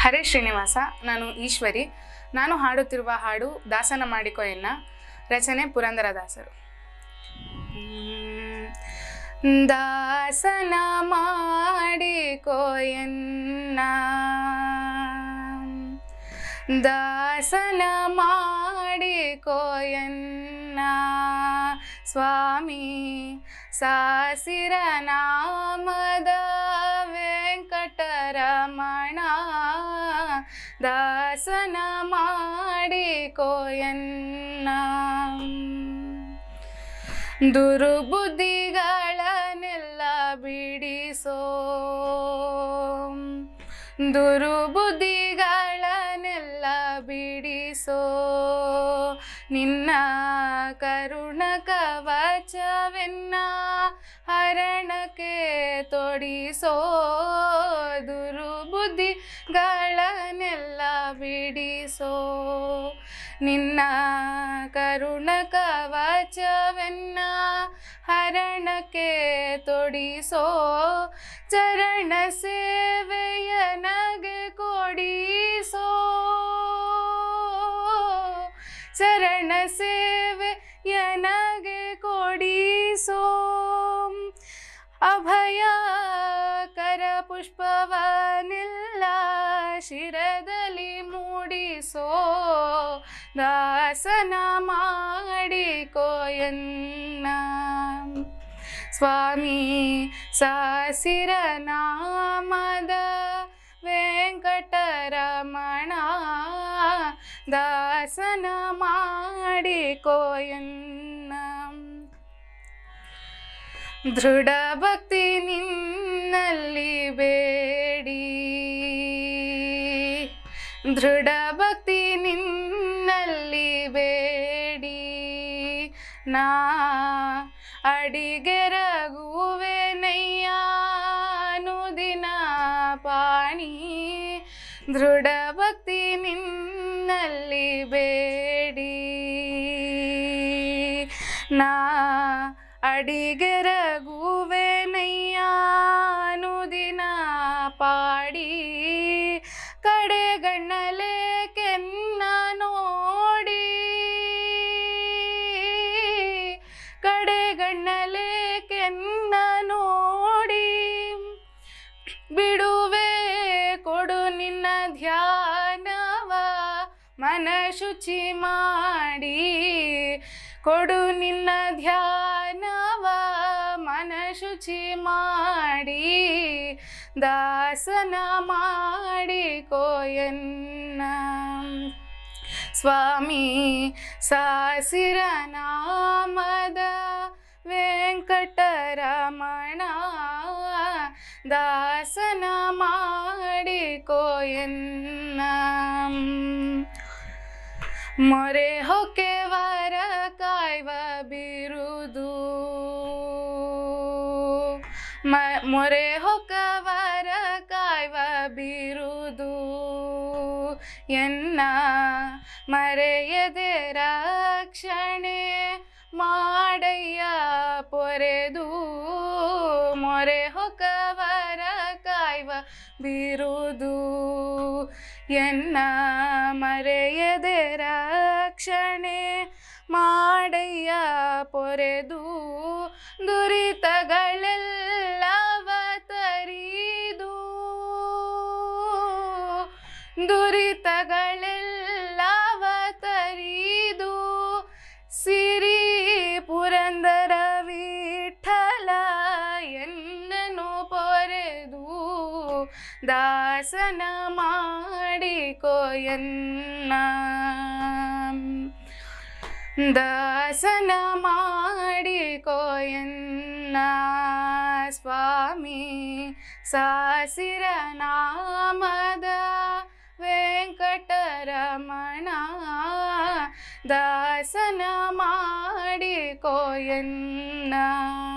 ಹರೇ ಶ್ರೀನಿವಾಸ ನಾನು ಈಶ್ವರಿ ನಾನು ಹಾಡುತ್ತಿರುವ ಹಾಡು ದಾಸನ ಮಾಡಿಕೊ ಎನ್ನ ರಚನೆ ಪುರಂದರದಾಸರು ಹ್ಮ್. ದಾಸನ ಮಾಡಿಕೊ ಎನ್ನ ದಾಸನ ಮಾಡಿಕೊ ಎನ್ನ ಸ್ವಾಮಿ ಸಾಸಿರ ನಾಮದ ವೆಂಕಟರಮಣ ದಾಸನ ಮಾಡಿಕೊ ಎನ್ನ ದುರುಬುದ್ಧಿಗಳನ್ನೆಲ್ಲ ಬಿಡಿಸೋ ದುರುಬುದ್ಧಿಗಳನ್ನೆಲ್ಲ ಬಿಡಿಸೋ ನಿನ್ನ ಕರುಣ ಕವಚವೆನ್ನ ಹರಣಕ್ಕೆ ತೊಡಿಸೋ ದುರುಬುದ್ಧಿಗಳನ್ನೆಲ್ಲ ಬಿಡಿಸೋ ನಿನ್ನ ಕರುಣ ಕವಚವೆನ್ನ ಹರಣಕ್ಕೆ ತೊಡಿಸೋ ಚರಣ ಸೇವೆಯ ನಗೆ ಕೊಡಿಸೋ ಚರಣ ಸೇವೆ ಯನಗೆ ಕೊಡಿಸೋ ಅಭಯ ಕರ ಪುಷ್ಪವನೆಲ್ಲ ಶಿರದಲ್ಲಿ ಮೂಡಿಸೋ ದಾಸನ ಮಾಡಿಕೋ ಎನ್ನ ಸ್ವಾಮಿ ಸಾಸಿರ ನಾಮದ ವೆಂಕಟರಮಣ ದಾಸನ ಮಾಡಿಕೋ ಎನ್ನ ದೃಢ ಭಕ್ತಿ ನಿನ್ನಲ್ಲಿ ಬೇಡಿ ದೃಢ ಭಕ್ತಿ ನಿನ್ನಲ್ಲಿ ಬೇಡಿ ನಾ ಅಡಿಗೆರಗುವೆ ನಯ್ಯಾನುದಿನ ಪಾಣಿ ದೃಢ ಭಕ್ತಿ ನಿನ್ನಲ್ಲಿ ಬೇಡಿ ನಾ ಅಡಿಗೆರಗುವೆ ನಯ್ಯಾನುದಿನ ಪಾಡಿ ಕಡೆಗಣ್ಣಲೆ ಕೆನ್ನ ನೋಡಿ ಕಡೆಗಣ್ಣಲೆ ಕೆನ್ನ ನೋಡಿ ಬಿಡುವೆ ಕೊಡು ನಿನ್ನ ಧ್ಯಾನವ ಮನ ಶುಚಿ ಮಾಡಿ ಕೊಡು ನಿನ್ನ ಧ್ಯಾನವ ಮನ ಶುಚಿ ಮಾಡಿ ದಾಸನ ಮಾಡಿಕೋ ಎನ್ನ ಸ್ವಾಮಿ ಸಾಸಿರ ನಾಮದ ವೆಂಕಟರಮಣ ದಾಸನ ಮಾಡಿಕೋ ಎನ್ನ ಮೊರೆ ಹೊಕ್ಕೆ ವರ ಕಾಯ್ವ ಬಿರುದು ಮ ಮೊರೆ ಹೊಕ್ಕವರ ಕಾಯ್ವ ಬಿರುದು ಎನ್ನ ಮರೆಯದೆ ರಕ್ಷಣೆ ಮಾಡಯ್ಯ ಪೊರೆದು ಮೊರೆ ಹೊಕ್ಕವರ ಕಾಯ್ವ ಬಿರುದು ಎನ್ನ ಮರೆಯದೆ ರಕ್ಷಣೆ ಮಾಡಯ್ಯ ಪೊರೆದು ದುರಿತಗಳೆಲ್ಲವ ತರಿದು ದುರಿತಗಳೆಲ್ಲವ ತರಿದು ಸಿರಿ ಪುರಂದರ ವಿಠಲ ಎನ್ನನು ಪೊರೆದು ದಾಸನ ಮಾಡಿಕೋ ಎನ್ನ ದಾಸನ ಮಾಡಿಕೋ ಎನ್ನ ಸ್ವಾಮಿ ಸಾಸಿರ ನಾಮದ ವೆಂಕಟರಮಣ ದಾಸನ ಮಾಡಿಕೋ ಎನ್ನ